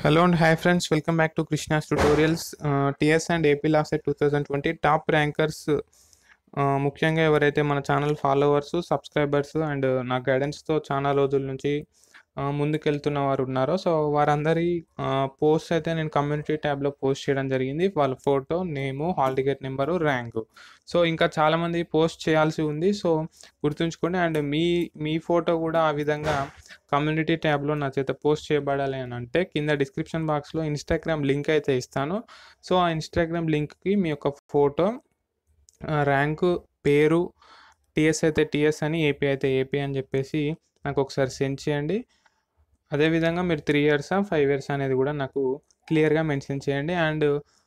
hello and hi friends welcome back to Krishna's tutorials TS and AP LAWCET two thousand twenty top rankers ముఖ్యంగా ఎవరైతే మన channel followers subscribers and నా గైడెన్స్తో చాలా రోజుల నుంచి ఆ, ముందుకెళ్తున్న వారు ఉన్నారో సో వారందరి పోస్ట్ అయితే నేను కమ్యూనిటీ ట్యాబ్లో పోస్ట్ చేయడం జరిగింది వాళ్ళ photo name hall ticket number rank so ఇంకా చాలామంది పోస్ట్ చేయాల్సి ఉంది సో గుర్తుంచుకోండి అండ్ మీ మీ ఫోటో కూడా ఆ విధంగా కమ్యూనిటీ ట్యాబ్లో నా చేత పోస్ట్ చేయబడాలి అని అంటే కింద డిస్క్రిప్షన్ బాక్స్లో ఇన్స్టాగ్రామ్ లింక్ అయితే ఇస్తాను సో ఆ ఇన్స్టాగ్రామ్ లింక్కి మీ యొక్క ఫోటో ర్యాంకు పేరు టిఎస్ అయితే టిఎస్ అని ఏపీ అయితే ఏపీ అని చెప్పేసి నాకు ఒకసారి సెండ్ చేయండి అదేవిధంగా మీరు త్రీ ఇయర్సా ఫైవ్ ఇయర్స్ అనేది కూడా నాకు క్లియర్గా మెన్షన్ చేయండి అండ్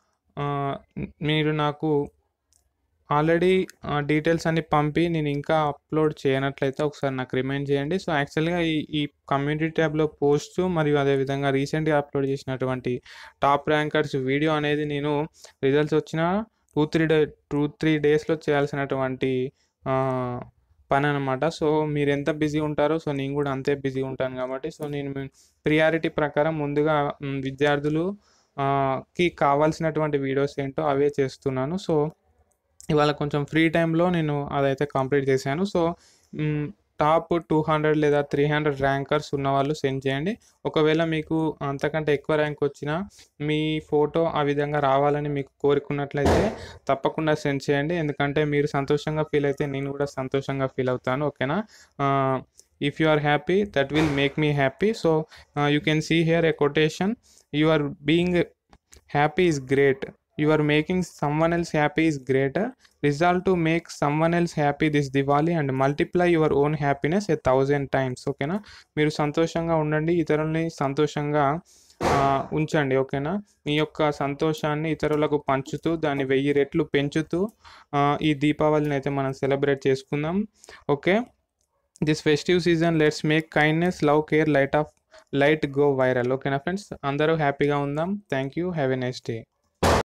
మీరు నాకు ఆల్రెడీ డీటెయిల్స్ అన్ని పంపి నేను ఇంకా అప్లోడ్ చేయనట్లయితే ఒకసారి నాకు రిమైండ్ చేయండి సో యాక్చువల్గా ఈ ఈ కమ్యూనిటీ ట్యాబ్లో పోస్ట్ మరియు అదేవిధంగా రీసెంట్గా అప్లోడ్ చేసినటువంటి టాప్ ర్యాంకర్స్ వీడియో అనేది నేను రిజల్ట్స్ వచ్చిన two three day two three డేస్లో చేయాల్సినటువంటి ఆ, పని అనమాట సో మీరు ఎంత బిజీ ఉంటారో సో నేను కూడా అంతే బిజీ ఉంటాను కాబట్టి సో నేను ప్రియారిటీ ప్రకారం ముందుగా మ్, విద్యార్థులు ఆ, కి కావాల్సినటువంటి వీడియోస్ ఏంటో అవే చేస్తున్నాను సో ఇవాళ కొంచెం ఫ్రీ టైంలో నేను అదైతే కంప్లీట్ చేశాను so hmm, top two hundred లేదా త్రీ హండ్రెడ్ ర్యాంకర్స్ ఉన్న వాళ్ళు సెండ్ చేయండి ఒకవేళ మీకు అంతకంటే ఎక్కువ ర్యాంక్ వచ్చినా మీ ఫోటో ఆ విధంగా రావాలని మీకు కోరుకున్నట్లయితే తప్పకుండా సెండ్ చేయండి ఎందుకంటే మీరు సంతోషంగా ఫీల్ అయితే నేను కూడా సంతోషంగా ఫీల్ అవుతాను ఓకేనా if you are happy that will make me happy so you can see here a quotation you are being happy is great you are making someone else happy is greater resolve to make someone else happy this Diwali and multiply your own happiness a thousand times ఓకేనా మీరు సంతోషంగా ఉండండి ఇతరుల్ని సంతోషంగా ఆ, ఉంచండి ఓకేనా మీ యొక్క సంతోషాన్ని ఇతరులకు పంచుతూ దాన్ని వెయ్యి రెట్లు పెంచుతూ ఆ, ఈ దీపావళిని అయితే మనం సెలబ్రేట్ చేసుకుందాం okay this festive season let's make kindness love care light of light go viral ఓకేనా ఫ్రెండ్స్ అందరూ హ్యాపీగా ఉందాం thank you have a next day